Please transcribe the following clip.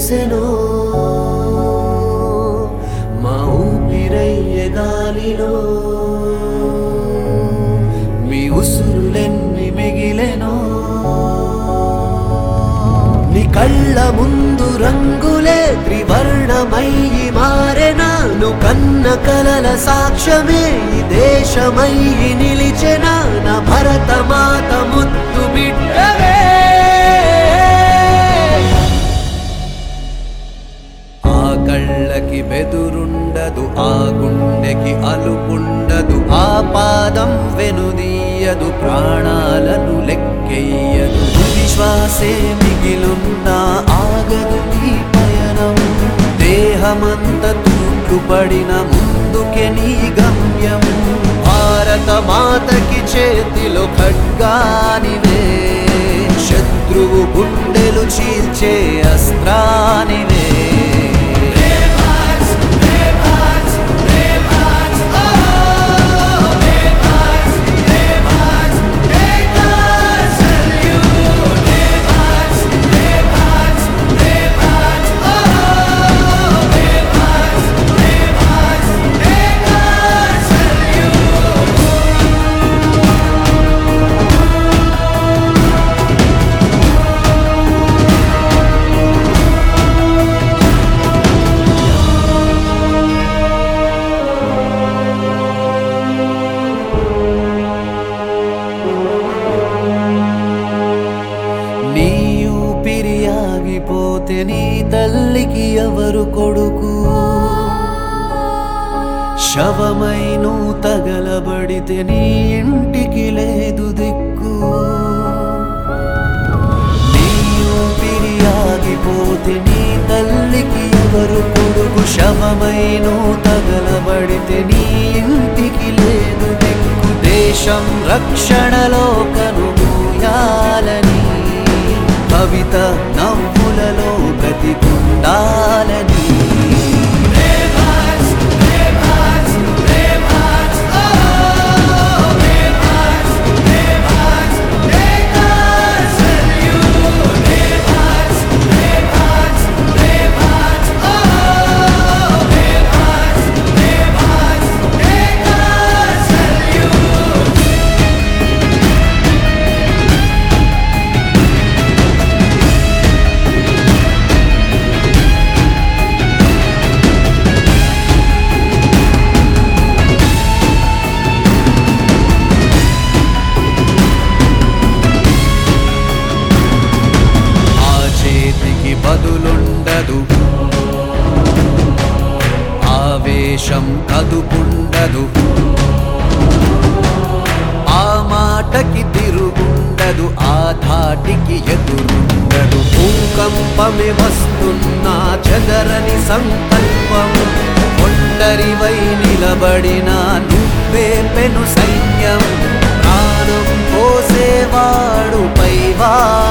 వెలిసెనో మా ఊపిరయ్యే గాలిలో మీ ఉసురులెన్ని మిగిలెనో నీ కళ్ళ ముందు రంగులే త్రివర్ణమయ్యి మారెనా నువ్వు కన్న కలల సాక్ష్యమే ఈ దేశమయ్యి నిలిచెనా నా భరత మాత ముద్దు బిడ్డవే ఆ కళ్ళకి బెదురుండదు ఆ గుండెకి అలుపుండదు ఆ పాదం వెనుదీయదు ప్రాణాలను లెక్కెయ్యదు విశ్వాసే మిగిలున్నా ఆగదు నీ పయనం దేహమంత తూట్లు ముందుకే నీ గమ్యం భారత మాతకి చేతిలో ఖడ్గానివే శత్రువు గుండెలు చీల్చే అస్త్రానివే నీ ఊపిరి ఆగిపోతే నీ తల్లికి ఎవరు కొడుకు శవమై నువ్వు తగలబడితే నీ ఇంటికి లేదు దిక్కు నీ ఊపిరి ఆగిపోతే నీ తల్లికి ఎవరు కొడుకు శవమై నువ్వు తగలబడితే నీ ఇంటికి లేదు దిక్కు దేశం రక్షణలో కనుమూయాలని కవిత నవ్వులలో బ్రతికుండాలని ఆ చేతికి బదులుండదు ఆవేశం కదుపుండదు ఆ మాటకి తిరుగుండదు ఆ ధాటికి ఎదురుండదు భూకంపమే వస్తున్నా చెదరని సంకల్పం ఒంటరివై నిలబడిన నువ్వే పెను సైన్యం ప్రాణం పోసేవాడు పైవా